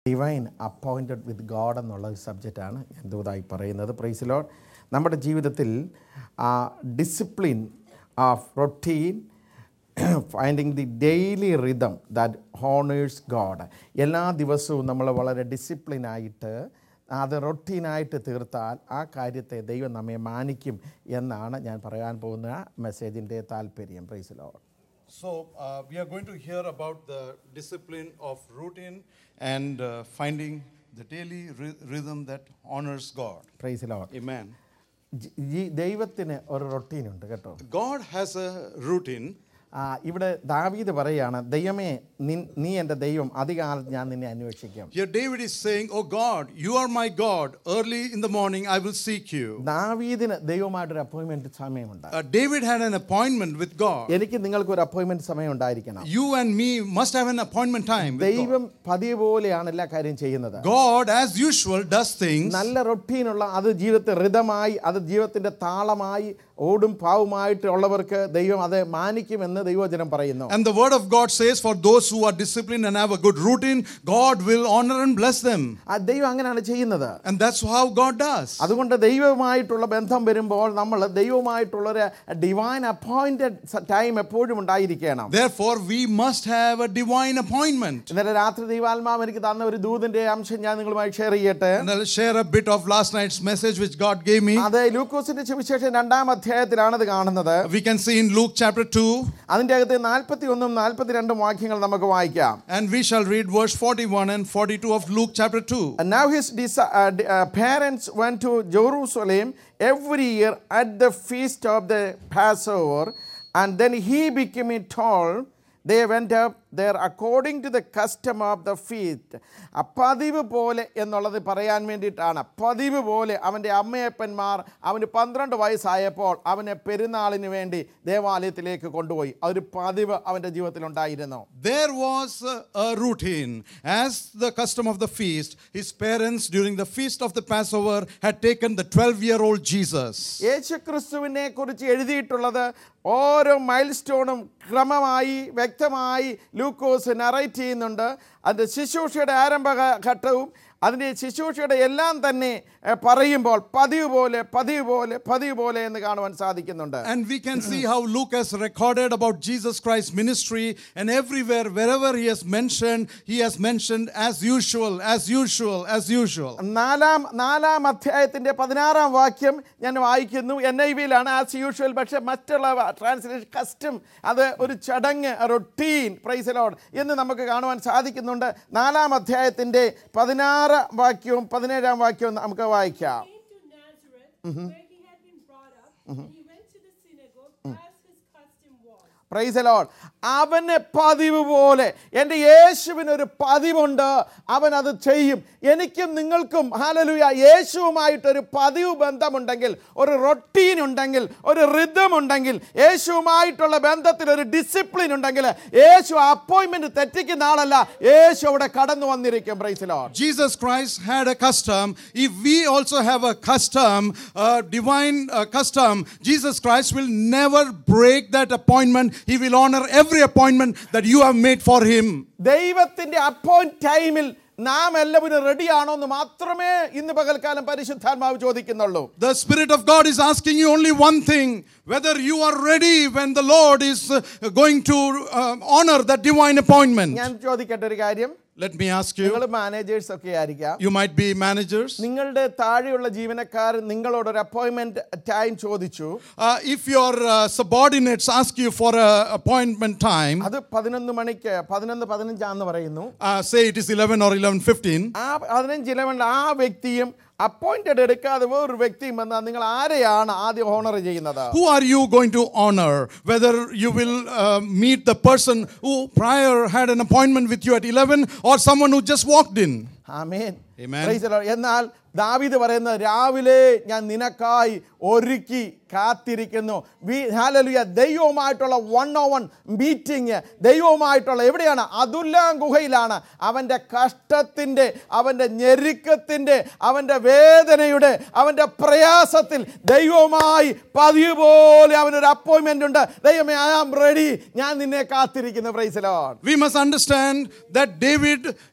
Divine appointed with God എന്നുള്ള ഒരു സബ്ജക്റ്റാണ് ഞാൻ ദൂതായി പറയുന്നത് പ്രൈസിലോൺ നമ്മുടെ ജീവിതത്തിൽ discipline of routine finding the daily rhythm that honours God എല്ലാ ദിവസവും നമ്മൾ വളരെ ഡിസിപ്ലിനായിട്ട് അത് റൊട്ടീനായിട്ട് തീർത്താൽ ആ കാര്യത്തെ ദൈവം നമ്മെ മാനിക്കും എന്നാണ് ഞാൻ പറയാൻ പോകുന്ന മെസ്സേജിൻ്റെ താല്പര്യം പ്രൈസിലോൺ So, uh, we are going to hear about the discipline of routine and uh, finding the daily ry- rhythm that honors God. പ്രൈസിലോൺ Amen. ദൈവത്തിന് ഒരു റൊട്ടീനുണ്ട് കേട്ടോ God has a routine. ആ, ഇവിടെ ദാവീദ് പറയാണ് ദൈവമേ നിൻ- നീ എൻ്റെ ദൈവം അധികാലത്ത് ഞാൻ നിന്നെ അന്വേഷിക്കും Here, David is saying, Oh God, you are my God. Early in the morning, I will seek you. ദാവീദിന് ദൈവമായിട്ടൊരു അപ്പോയിൻമെന്റ് സമയമുണ്ട് Uh, David had an appointment with God. എനിക്ക് നിങ്ങൾക്ക് ഒരു അപ്പോയിൻമെന്റ് സമയം ഉണ്ടായിരിക്കണം You and me must have an appointment time with God. ദൈവം പതിവ് പോലെയാണ് എല്ലാ കാര്യം ചെയ്യുന്നത് God, as usual, does things. നല്ല റൊട്ടീനുള്ള അത് ജീവിതത്തിൽ ഋതമായി അത് ജീവിതത്തിന്റെ താളമായി ഓടും പാവുമായിട്ട് ഉള്ളവർക്ക് ദൈവം അത് മാനിക്കുമെന്ന് ദൈവവചനം പറയുന്നു And the word of God says, For those who are disciplined and have a good routine, God will honor and bless them. ആ ദൈവം അങ്ങനെയാണ് ചെയ്യുന്നത് And that's how God does. അതുകൊണ്ട് ദൈവവുമായിട്ടുള്ള ബന്ധം വരുമ്പോൾ നമ്മൾ ദൈവവുമായിട്ടുള്ളൊരു ഡിവൈൻ അപ്പോയിന്റഡ് ടൈം എപ്പോഴും ഉണ്ടായിരിക്കണം Therefore, we must have a divine appointment. ഇന്നലെ രാത്രി ദൈവാത്മാവ് എനിക്ക് തന്ന ഒരു ദൂതിന്റെ അംശം ഞാൻ നിങ്ങളുമായി ഷെയർ ചെയ്യട്ടെ And I'll share a bit of last night's message which God gave me. അത് ലൂക്കോസിന്റെ സുവിശേഷം രണ്ടാം അധ്യായത്തിലാണ് ഇത് കാണുന്നത് We can see in Luke chapter 2, അതിന്റെ അകത്ത് നാൽപ്പത്തി ഒന്നും നാൽപ്പത്തിരണ്ടും വാക്യങ്ങൾ നമുക്ക് വായിക്കാം and we shall read verse 41 and 42 of Luke chapter 2. And now his disi- uh, d- uh, parents went to Jerusalem every year at the feast of the Passover, and then he became tall. They went up there according to the custom of the feast. ആ പതിവ് പോലെ എന്നുള്ളത് പറയാൻ വേണ്ടിയിട്ടാണ് പതിവ് പോലെ അവൻ്റെ അമ്മയപ്പന്മാർ അവന് പന്ത്രണ്ട് വയസ്സായപ്പോൾ അവനെ പെരുന്നാളിന് വേണ്ടി ദേവാലയത്തിലേക്ക് കൊണ്ടുപോയി അതൊരു പതിവ് അവൻ്റെ ജീവിതത്തിലുണ്ടായിരുന്നു There was a, a routine. As the custom of the feast, his parents during the feast of the Passover had taken the 12 year old Jesus. യേശുക്രിസ്തുവിനെ കുറിച്ച് എഴുതിയിട്ടുള്ളത് ഓരോ മൈൽ സ്റ്റോണും ക്രമമായി വ്യക്തമായി ലൂക്കോസ് നറേറ്റ് ചെയ്യുന്നുണ്ട് അത് ശുശ്രൂഷയുടെ ആരംഭ ഘ- ഘട്ടവും അതിൻ്റെ ശുശ്രൂഷയുടെ എല്ലാം തന്നെ എ, പറയുമ്പോൾ പതിവ് പോലെ പതിവ് പോലെ പതിവ് പോലെ എന്ന് കാണുവാൻ സാധിക്കുന്നുണ്ട് And we can see how Luke has recorded about Jesus Christ's ministry, and everywhere, wherever he has mentioned, he has mentioned as usual, as usual, as usual. നാലാം നാലാം അധ്യായത്തിൻ്റെ പതിനാറാം വാക്യം ഞാൻ വായിക്കുന്നു എൻ ഐ വിയിലാണ് ആസ് യൂഷ്വൽ പക്ഷേ മറ്റുള്ള ട്രാൻസ്ലേഷൻ കസ്റ്റം അത് ഒരു ചടങ്ങ് റൊട്ടീൻ പ്രൈസലോഡ് എന്ന് നമുക്ക് കാണുവാൻ സാധിക്കുന്നുണ്ട് നാലാം അധ്യായത്തിൻ്റെ പതിനാറ് വാക്യവും പതിനേഴാം വാക്യവും നമുക്ക് വായിക്കാം came to Nazareth, where he had been brought up, and he went to the synagogue as his custom was. പ്രൈസലോഡ് അവന് പതിവ് പോലെ എൻ്റെ യേശുവിനൊരു പതിവുണ്ട് അവൻ അത് ചെയ്യും എനിക്കും നിങ്ങൾക്കും ഹാലലുയ യേശുവുമായിട്ടൊരു പതിവ് ബന്ധമുണ്ടെങ്കിൽ ഒരു റൊട്ടീൻ ഉണ്ടെങ്കിൽ ഒരു റിതം ഉണ്ടെങ്കിൽ യേശുവുമായിട്ടുള്ള ബന്ധത്തിൽ ഒരു ഡിസിപ്ലിൻ ഉണ്ടെങ്കിൽ യേശു അപ്പോയിൻമെന്റ് തെറ്റിക്കുന്ന ആളല്ല യേശു അവിടെ കടന്നു വന്നിരിക്കും praise the Lord Jesus Christ had a custom. If we also have a custom, a divine uh, custom, Jesus Christ will never break that appointment. He will honor every appointment that you have made for him. ദൈവത്തിന്റെ appoint ടൈമിൽ നാം എല്ലാവരും റെഡിയാണോ എന്ന് മാത്രമേ ഇന്ന് പകൽക്കാലം പരിശുദ്ധാത്മാവ് ചോദിക്കുന്നുള്ളൂ The Spirit of God is asking you only one thing whether you are ready when the Lord is uh, going to uh, honor that divine appointment. ഞാൻ ചോദിക്കട്ടെ ഒരു കാര്യം Let me ask you നിങ്ങൾ മാനേജേഴ്സ് ഒക്കെ ആയിരിക്കാം you might be managers. നിങ്ങളുടെ താഴെയുള്ള ജീവനക്കാർ നിങ്ങളോട് ഒരു അപ്പോയിന്റ്മെന്റ് ടൈം ചോദിച്ചു Uh, if your uh, subordinates ask you for an appointment time, അത് പതിനൊന്ന് മണിക്ക് പതിനൊന്ന് പതിനഞ്ചാന്ന് പറയുന്നു uh, say it is 11 or 11:15, ആ പതിനഞ്ച് ഇലവനിൽ ആ വ്യക്തിയും അപ്പോയിന്റഡ് എടുക്കാതെ വേറൊരു വ്യക്തിയും വന്നാൽ നിങ്ങൾ ആരെയാണ് ആദ്യം ഓണർ ചെയ്യുന്നത് who are you going to honor? Whether you will uh, meet the person who prior had an appointment with you at 11 or someone who just walked in. Amen Amen. Praise the Lord. എന്നാൽ ദാവീദ് പറയുന്നത് രാവിലെ ഞാൻ നിനക്കായി ഒരുക്കി കാത്തിരിക്കുന്നു V ഹാലലുയ ദൈവവുമായിട്ടുള്ള one ഓ one meeting ദൈവവുമായിട്ടുള്ള എവിടെയാണ് അതുല്ലാം ഗുഹയിലാണ് അവൻ്റെ കഷ്ടത്തിൻ്റെ അവൻ്റെ ഞെരുക്കത്തിൻ്റെ അവൻ്റെ വേദനയുടെ അവൻ്റെ പ്രയാസത്തിൽ ദൈവവുമായി പതിവ് പോലെ അവനൊരു അപ്പോയിൻമെൻ്റ് ഉണ്ട് ദൈവമേ ഐ ആം റെഡി ഞാൻ നിന്നെ കാത്തിരിക്കുന്നു പ്രൈസലോൺ We must understand that David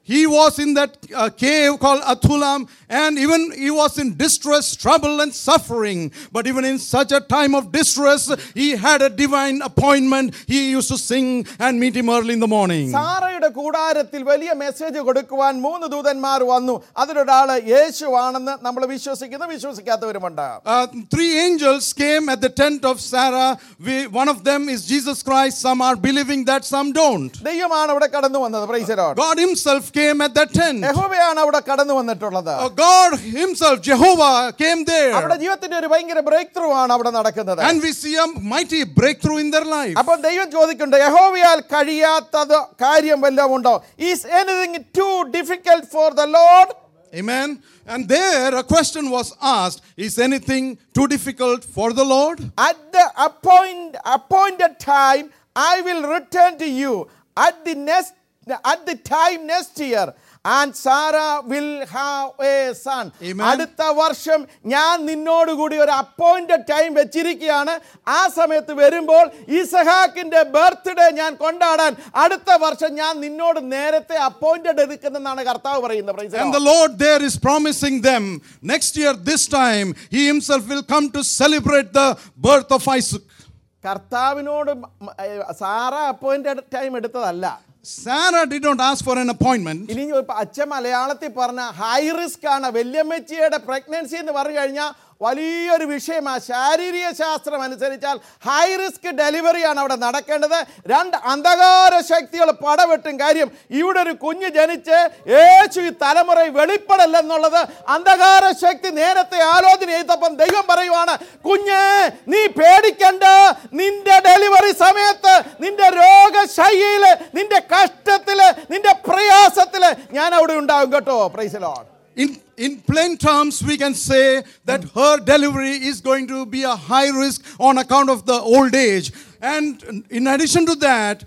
he was in that uh, cave called Athulam, and even he was in distress, trouble, and suffering. But even in such a time of distress, he had a divine appointment. He used to sing and meet him early in the morning. സാറയുടെ കൂടാരത്തിൽ വലിയ message കൊടുക്കുവാൻ മൂന്ന് ദൂതന്മാർ വന്നു അതിലൊരാള് യേശുവാണെന്ന് നമ്മൾ വിശ്വസിക്കുന്നു വിശ്വസിക്കാത്തവരുമുണ്ട് Uh, three angels came at the tent of Sarah. We, one of them is Jesus Christ. Some are believing that, some don't. ദൈവമാണ് അവിടെ കടന്നു വന്നത് പ്രൈസലോട് God Himself came at that tent. യഹോവയാണ് അവിടെ കടന്നു വന്നിട്ടുള്ളത് Uh, God Himself, Jehovah, came അവിടെ there. ജീവിതത്തിന്റെ ഒരു ഭയങ്കര ബ്രേക്ക് ത്രൂ ആണ് അവിടെ നടക്കുന്നത് And we see a mighty breakthrough in their life. അപ്പോൾ ദൈവം ചോദിക്കുന്നുണ്ട് യഹോവയാൽ കഴിയാത്തത് കാര്യം വല്ലതും ഉണ്ടോ is anything too difficult for the Lord Amen. And there a question was asked Is anything too difficult for the Lord? at the appoint, appointed time i will return to you at the next at the time next year and sarah will have a son Amen. അടുത്ത വർഷം ഞാൻ നിന്നോടുകൂടി ഒരു appointed time വെച്ചിരിക്കുകയാണ് ആ സമയത്ത് വരുമ്പോൾ ഇസഹാക്കിന്റെ birthday ഞാൻ കൊണ്ടാടാൻ അടുത്ത വർഷം ഞാൻ നിന്നോട് നേരത്തെ അപ്പോയിന്റഡ് എടുക്കുന്നെന്നാണ് കർത്താവ് പറയുന്നത് Praise the And Lord. the Lord there is promising them next year, this time, He Himself will come to celebrate the birth of Isaac. കർത്താവിനോട് മ- ഏ, സാറ അപ്പോയിന്റഡ് ടൈം എടുത്തതല്ല Sarah did not ask for an appointment. ഇനി ഒരു അച്ഛൻ മലയാളത്തിൽ പറഞ്ഞ high risk ആണ് വല്യമ്മച്ചിയുടെ പ്രഗ്നൻസി എന്ന് പറഞ്ഞു കഴിഞ്ഞാൽ വലിയൊരു വിഷയമാണ് ശാരീരിക ശാസ്ത്രം അനുസരിച്ചാൽ ഹൈ റിസ്ക് ഡെലിവറിയാണ് അവിടെ നടക്കേണ്ടത് രണ്ട് അന്ധകാര ശക്തികൾ പടവെട്ടും കാര്യം ഇവിടെ ഒരു കുഞ്ഞ് ജനിച്ച് യേശു ഈ തലമുറ വെളിപ്പെടല്ലെന്നുള്ളത് അന്ധകാര ശക്തി നേരത്തെ ആലോചന ചെയ്തപ്പം ദൈവം പറയുവാണ് കുഞ്ഞ് നീ പേടിക്കണ്ട നിന്റെ ഡെലിവറി സമയത്ത് നിന്റെ രോഗശൈലിയില് നിന്റെ കഷ്ടത്തില് നിന്റെ പ്രയാസത്തില് ഞാൻ അവിടെ ഉണ്ടാകും കേട്ടോ praise Lord In, in plain terms, we can say that her delivery is going to be a high risk on account of the old age. And in addition to that,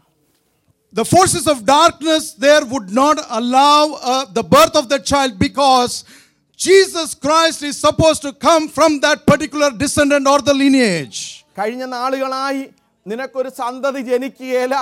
the forces of darkness there would not allow uh, the birth of the child because Jesus Christ is supposed to come from that particular descendant or the lineage. കഴിഞ്ഞ നാളുകളായി നിനക്കൊരു സന്തതി ജനിക്കുകയില്ല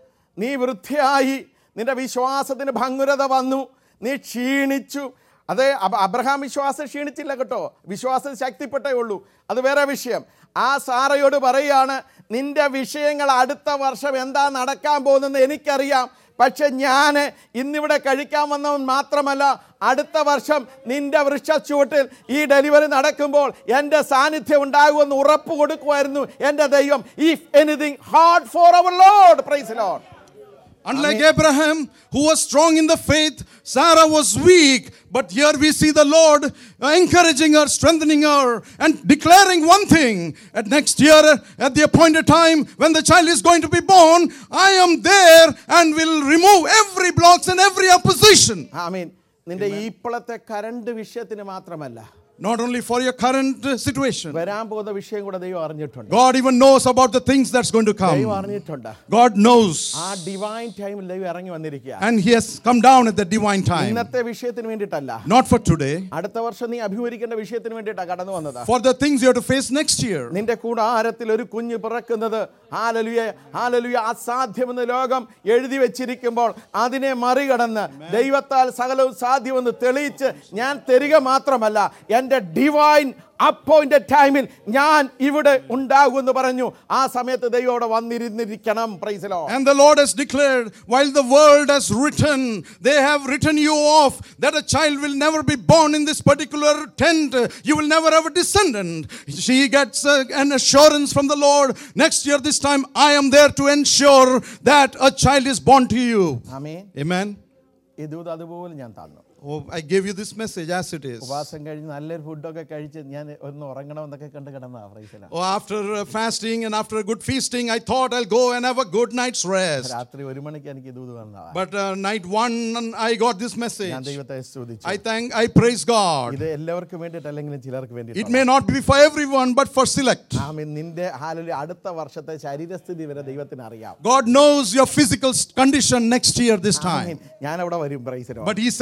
നീ വൃത്തിയായി നിന്റെ വിശ്വാസത്തിന് ഭംഗുരത വന്നു നീ ക്ഷീണിച്ചു അതെ അബ- അബ്രഹാം വിശ്വാസം ക്ഷീണിച്ചില്ല കേട്ടോ വിശ്വാസം ശക്തിപ്പെട്ടേ ഉള്ളൂ അത് വേറെ വിഷയം ആ സാറയോട് പറയാണ് നിന്റെ വിഷയങ്ങൾ അടുത്ത വർഷം എന്താ നടക്കാൻ പോകുന്നതെന്ന് എനിക്കറിയാം പക്ഷെ ഞാൻ ഇന്നിവിടെ കഴിക്കാൻ വന്നവൻ മാത്രമല്ല അടുത്ത വർഷം നിന്റെ വൃക്ഷച്ചുവട്ടിൽ ഈ ഡെലിവറി നടക്കുമ്പോൾ എൻ്റെ സാന്നിധ്യം ഉണ്ടാകുമെന്ന് ഉറപ്പ് കൊടുക്കുമായിരുന്നു എൻ്റെ ദൈവം if anything hard for our Lord praise Lord Unlike Abraham, who was strong in the faith, Sarah was weak. But here we see the Lord encouraging her, strengthening her, and declaring one thing. At next year, at the appointed time, when the child is going to be born, I am there and will remove every blocks and every opposition. I mean നിന്റെ ഇപ്പോഴത്തെ current വിഷയത്തിന് മാത്രമല്ല Not only for your current uh, situation. വരാൻ പോകുന്ന വിഷയം കൂടെ ദൈവം അറിഞ്ഞിട്ടുണ്ട് God even knows about the things that's going to ദൈവം come. അറിഞ്ഞിട്ടുണ്ട് God knows. ആ ഡിവൈൻ ടൈമിൽ ദൈവം ഇറങ്ങി വന്നിരിക്കുക And He has come down at the divine time. ഇന്നത്തെ വിഷയത്തിന് വേണ്ടിയിട്ടല്ല Not for today. അടുത്ത വർഷം നീ അഭിമുഖിക്കേണ്ട വിഷയത്തിന് വേണ്ടിയിട്ടാണ് കടന്നു വന്നത് For the things you have to face next year. നിന്റെ കൂടാരത്തിൽ ഒരു കുഞ്ഞ് പിറക്കുന്നത് ഹാലലുയ ഹാലലുയ അസാധ്യമെന്ന് ലോകം എഴുതി വെച്ചിരിക്കുമ്പോൾ അതിനെ മറികടന്ന് ദൈവത്താൽ സകലവും സാധ്യമെന്ന് തെളിയിച്ച് ഞാൻ തരിക മാത്രമല്ല എൻ്റെ ഡിവൈൻ അപ്പോയിന്റഡ് ടൈമിൽ ഞാൻ ഇവിടെ ഉണ്ടാകുമെന്ന് പറഞ്ഞു ആ സമയത്ത് ദൈവം അവിടെ വന്നിരുന്നിരിക്കണം പ്രൈസിലോ And the Lord has declared, while the world has written, they have written you off, that a child will never be born in this particular tent. You will never have a descendant. She gets uh, an assurance from the Lord. Next year, this time, I am there to ensure that a child is born to you. Amen Amen. ഈ ദൂത് അതുപോലെ ഞാൻ തന്നു Oh, I gave you this message as it is. ഉപവാസം കഴിഞ്ഞ് നല്ലൊരു ഫുഡൊക്കെ കഴിച്ച് ഞാൻ ഒന്ന് ഉറങ്ങണമെന്നൊക്കെ കണ്ട് കിടന്നാ പ്രൈസില Oh, after uh, fasting and after a good feasting, I thought I'll go and have a good night's rest. രാത്രി ഒരു മണിക്ക് എനിക്ക് ദൂത് വന്നതാ But uh, night one, I got this ഞാൻ message. ദൈവത്തെ സ്തുതിച്ചു I thank, I praise God. ഇത് എല്ലാവർക്കും വേണ്ടിയിട്ടല്ലെങ്കിലും ചിലർക്ക് It വേണ്ടിയിട്ട് may not be for everyone, but for select. ആമേൻ നിന്റെ ഹാലലി അടുത്ത വർഷത്തെ ശരീരസ്ഥിതി വരെ ദൈവത്തിന് അറിയാം God knows your physical s- condition next year, this time. ഞാൻ അവിടെ വരും പ്രൈസിലോ But He says, I'll be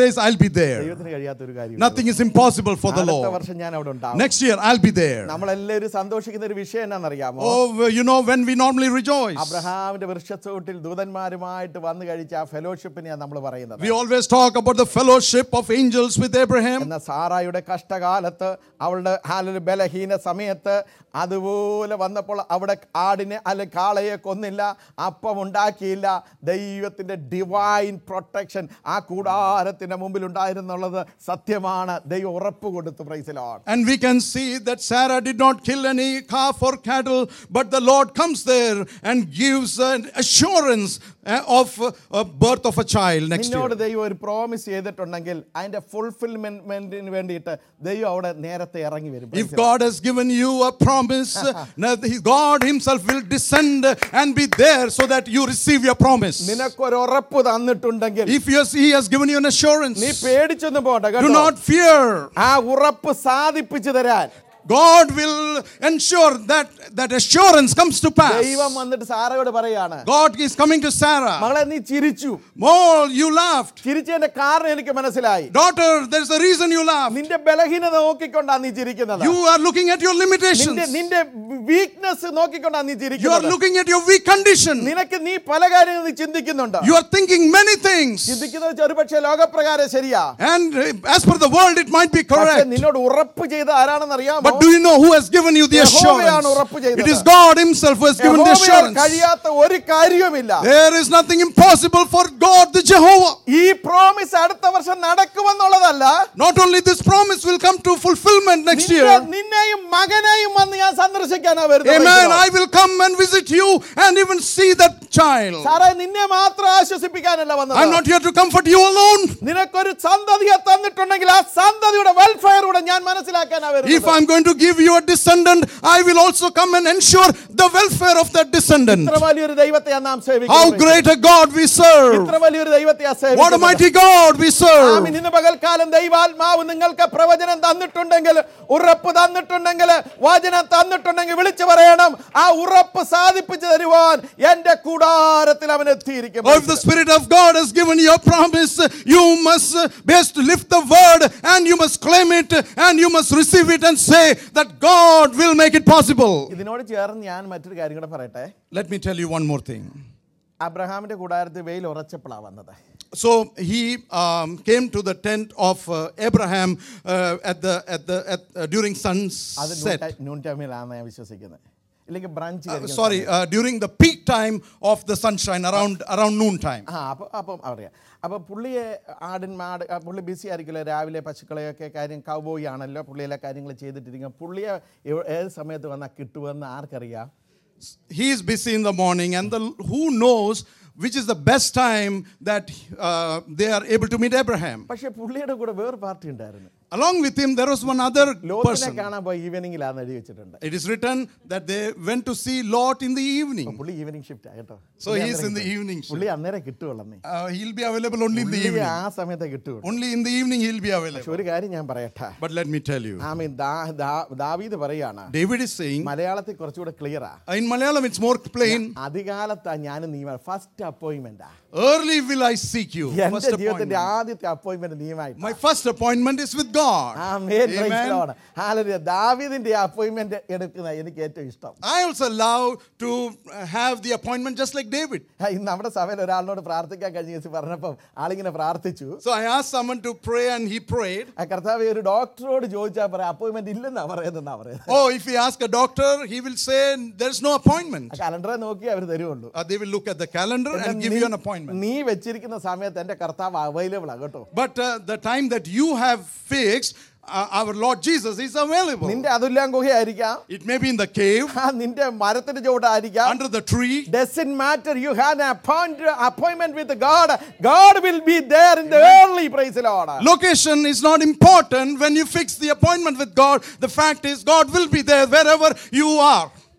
be there. ദൈവത്തിന് കഴിയാത്ത ഒരു കാര്യം Nothing is impossible for the അടുത്ത Lord. വർഷം ഞാൻ അവിടെ ഉണ്ടാവും Next year, I'll be there. നമ്മളെല്ലാവരും സന്തോഷിക്കുന്ന ഒരു വിഷയം എന്നാണെന്നറിയാമോ Oh, you know, when we normally rejoice, അബ്രഹാമിന്റെ വൃക്ഷച്ചോട്ടിൽ ദൂതന്മാരുമായിട്ട് വന്നു കഴിച്ച ആ ഫെലോഷിപ്പിനെയാണ് നമ്മൾ പറയുന്നത് we always talk about the fellowship of angels with Abraham. എന്ന സാറായുടെ കഷ്ടകാലത്ത് അവളുടെ ഹാലൊരു ബലഹീന സമയത്ത് അതുപോലെ വന്നപ്പോൾ അവിടെ ആടിനെ അല്ലെ കാളയെ കൊന്നില്ല അപ്പം ഉണ്ടാക്കിയില്ല ദൈവത്തിൻ്റെ ഡിവൈൻ പ്രൊട്ടക്ഷൻ ആ കൂടാരത്തിൻ്റെ മുമ്പിൽ ഉണ്ടായിരുന്നുള്ളത് സത്യമാണ് ദൈവം ഉറപ്പ് കൊടുത്തു പ്രൈസിലാണ് And we can see that Sarah did not kill any calf or cattle, but the Lord comes there and gives an assurance uh, of uh, birth of a child next നിന്നോട് year. ദൈവം ഒരു promise ചെയ്തിട്ടുണ്ടെങ്കിൽ അതിൻ്റെ ഫുൾഫിൽമെന്റിന് വേണ്ടിയിട്ട് ദൈവം അവിടെ നേരത്തെ ഇറങ്ങി വരും If God has given you a promise, now the- God Himself will descend and be there so that you receive your promise. നിനക്കൊരു ഉറപ്പ് തന്നിട്ടുണ്ടെങ്കിൽ If you has- He has given you an assurance, നീ പേടിച്ചൊന്നും പോണ്ട do കേട്ടോ not fear. ആ ഉറപ്പ് സാധിപ്പിച്ചു തരാൻ God will ensure that that assurance comes to pass. ദൈവം വന്നിട്ട് സാറയോട് പറയാണ് God is coming to Sarah. മകളെ നീ ചിരിച്ചു Oh, you laughed. ചിരിച്ചതിന്റെ കാരണം എനിക്ക് മനസ്സിലായി Daughter, there's a reason you laughed. നിന്റെ ബലഹീനത നോക്കിക്കൊണ്ടാ നീ ചിരിക്കുന്നത് You are looking at your നിന്റെ limitations. നിന്റെ വീക്ക്നെസ് നോക്കിക്കൊണ്ടാ നീ You are ചിരിക്കുന്നത് looking at your weak condition. നിനക്ക് നീ പല കാര്യങ്ങളും നീ ചിന്തിക്കുന്നുണ്ട് You are thinking many things. ചിന്തിക്കുന്നത് ചെറുപക്ഷെ ലോകപ്രകാരം ശരിയാ And uh, as per the world, it might be പക്ഷെ correct. നിന്നോട് ഉറപ്പ് ചെയ്ത ആരാണെന്ന് അറിയാമോ But do you know who has given you the യഹോവയാണ് ഉറപ്പ് assurance? ചെയ്തത്. It is God Himself who has given the യഹോവയാൽ assurance. കഴിയാത്ത ഒരു കാര്യവുമില്ല There is nothing impossible for God, the Jehovah. ഈ പ്രോമിസ് അടുത്ത വർഷം നടക്കുമെന്നുള്ളതല്ല Not only this promise will come to fulfillment next നിന്നെ- year. നിന്നെയും മകനെയും വന്ന് ഞാൻ സന്ദർശിക്കാനാ വരുന്നത് Amen. I will come and visit you and even see that child. സാറേ നിന്നെ മാത്രം ആശ്വസിപ്പിക്കാനല്ല I'm വന്നത് not here to comfort you alone. നിനക്കൊരു സന്തതിയെ തന്നിട്ടുണ്ടെങ്കിൽ ആ സന്തതിയുടെ വെൽഫെയർ കൂടെ ഞാൻ മനസ്സിലാക്കാനാ If വരുന്നത് I'm going to give you a descendant, I will also come and ensure the welfare of that descendant. ഇത്ര വലിയൊരു ദൈവത്തെയാ നാം How സേവിക്കുന്നത് great a God we serve! ഇത്ര വലിയൊരു ദൈവത്തെയാ What a സേവിക്കുന്നത് mighty God we serve! ആമീൻ. ഇന്ന് പകൽക്കാലം ദൈവാത്മാവ് നിങ്ങൾക്ക് പ്രവചനം തന്നിട്ടുണ്ടെങ്കിൽ ഉറപ്പ് തന്നിട്ടുണ്ടെങ്കിൽ വചനം തന്നിട്ടുണ്ടെങ്കിൽ വിളിച്ചു പറയണം ആ ഉറപ്പ് സാധിപ്പിച്ചു തരുവാൻ എന്റെ കൂടാരത്തിൽ അവൻ എത്തിയിരിക്കും Or if the Spirit of God has given you a promise, you must uh, best lift the word and you must claim it and you must receive it and say that God will make it possible. ഇതിനോട് ചേർന്ന് ഞാൻ മറ്റൊരു കാര്യം കൂടെ പറയട്ടെ Let me tell you one more thing. അബ്രഹാമിന്റെ കൂടാരത്തിൽ വെയിൽ ഉറച്ചപ്പോഴാണ് വന്നത് So he um, came to the tent of uh, Abraham uh, at the, at the, at, uh, during അത് sunset. നൂൺ ടൈമിലാണ് ഞാൻ വിശ്വസിക്കുന്നത് ഇല്ലെങ്കിൽ brunch Uh, sorry, uh, during the peak time of the sunshine, around, around noon time. ആ അപ്പം അപ്പം അറിയാം അപ്പം പുള്ളിയെ ആടിൻ മാട് ആ, പുള്ളി ബിസി ആയിരിക്കുമല്ലോ രാവിലെ പശുക്കളെയൊക്കെ കാര്യം കൗബോയി ആണല്ലോ പുള്ളിയിലെ കാര്യങ്ങൾ ചെയ്തിട്ടിരിക്കുക പുള്ളിയെ എവ്- ഏത് സമയത്ത് വന്നാൽ കിട്ടുമെന്ന് ആർക്കറിയാം He is busy in the morning, and the, who knows which is the best time that uh, they are able to meet Abraham. പക്ഷെ പുള്ളിയുടെ കൂടെ വേറെ പാർട്ടി ഉണ്ടായിരുന്നു Along with him, there was one other ലോത്തിനെ person. കാണാൻ പോയി ഈവനിങ്ങിലാന്ന് എഴുതി വെച്ചിട്ടുണ്ട് It is written that they went to see Lot in the evening. പുള്ളി ഈവനിങ് ഷിഫ്റ്റ് കേട്ടോ So he is in the evening. shift. പുള്ളി അന്നേരം കിട്ടുവുള്ളന്നേ Uh, he'll be available only in the പുള്ളി evening. ആ സമയത്തെ കിട്ടുള്ളൂ Only in the evening he'll be പക്ഷെ available. ഒരു കാര്യം ഞാൻ പറയട്ടെ But let me tell you, ആമീൻ ദാ- ദാ- ദാവീദ് പറയാണ് David is saying, മലയാളത്തിൽ കുറച്ചുകൂടെ ക്ലിയറാ in Malayalam it's more plain, അധികാലത്താ ഞാൻ നീ ഫസ്റ്റ് അപ്പോയിന്റ്മെന്റാ early will I seek you. എന്റെ First ജീവിതത്തിന്റെ appointment. ആദ്യത്തെ അപ്പോയിന്റ്മെന്റ് നീയുമായിട്ട് My first appointment is with God. Amen. ദാവീദിന്റെ അപ്പോയിന്റ്മെന്റ് എടുക്കുന്ന എനിക്ക് ഏറ്റവും ഇഷ്ടം I also love to uh, have the appointment just like David. ആ, ഇന്ന് നമ്മുടെ സഭയിൽ ഒരാളിനോട് പ്രാർത്ഥിക്കാൻ കഴിഞ്ഞ ദിവസം പറഞ്ഞപ്പം ആളിങ്ങനെ പ്രാർത്ഥിച്ചു So I asked someone to pray and he prayed. ആ കർത്താവ് ഒരു ഡോക്ടറോട് ചോദിച്ചാൽ പറയാം അപ്പോയിന്റ്മെന്റ് ഇല്ലെന്നാ പറയുന്നതെന്നാ പറയുന്നത് Oh, if he ask a doctor, he will say there's no appointment. ആ കലണ്ടറെ നോക്കി അവർ തരുള്ളൂ Uh, they will look at the calendar and give you an appointment. നീ വെച്ചിരിക്കുന്ന സമയത്ത് എന്റെ കർത്താവ് അവൈലബിൾ ആ കേട്ടോ But uh, the time that you have fixed, uh, our Lord Jesus is available. നിന്റെ അതുല്യാൻ ഗുഹയായിരിക്കാം It may be in the cave, ആ, നിന്റെ മരത്തിന്റെ ചുവട്ടായിരിക്കാം under the tree. doesn't matter you had an appoint, appointment with god god will be there in the early praise the lord Location is not important when you fix the appointment with God. The fact is, God will be there wherever you are.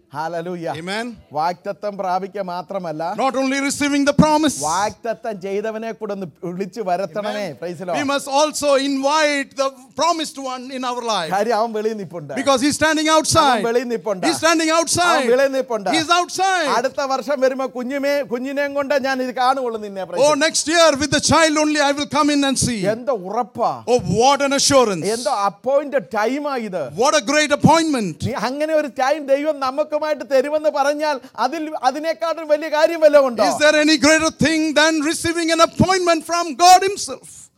Hallelujah Amen. വാക്തത്വം പ്രാപിക്കുക മാത്രമല്ല Not only receiving the promise, വാക്തത്വം ചെയ്തവനെ കൂടെ ഒന്ന് വിളിച്ചു വരുത്തണമേ പ്രൈസിലോ we must also invite the promised one in our life. കാര്യം അവൻ വെളിയിൽ നിപ്പുണ്ട് Because he's standing അവൻ outside. വെളിയിൽ നിപ്പുണ്ട് He's standing അവൻ outside. വെളിയിൽ നിപ്പുണ്ട് He's outside. അടുത്ത വർഷം വരുമ്പോ കുഞ്ഞുമേ കുഞ്ഞിനെയും കൊണ്ട് ഞാൻ ഇത് കാണുകയുള്ളൂ നിന്നെ praise Oh, the- next year with the child only I will come in and see. എന്തോ ഉറപ്പാ Oh, what an assurance. എന്തോ അപ്പോയിന്റ് ടൈമാ ഇത് What a great appointment. നീ അങ്ങനെ ഒരു ടൈം ദൈവം നമുക്കുമായിട്ട് തരുമെന്ന് പറഞ്ഞാൽ അതിൽ അതിനേക്കാളും വലിയ കാര്യം വല്ലതും ഉണ്ടോ Is there any greater thing than receiving an appointment from God Himself?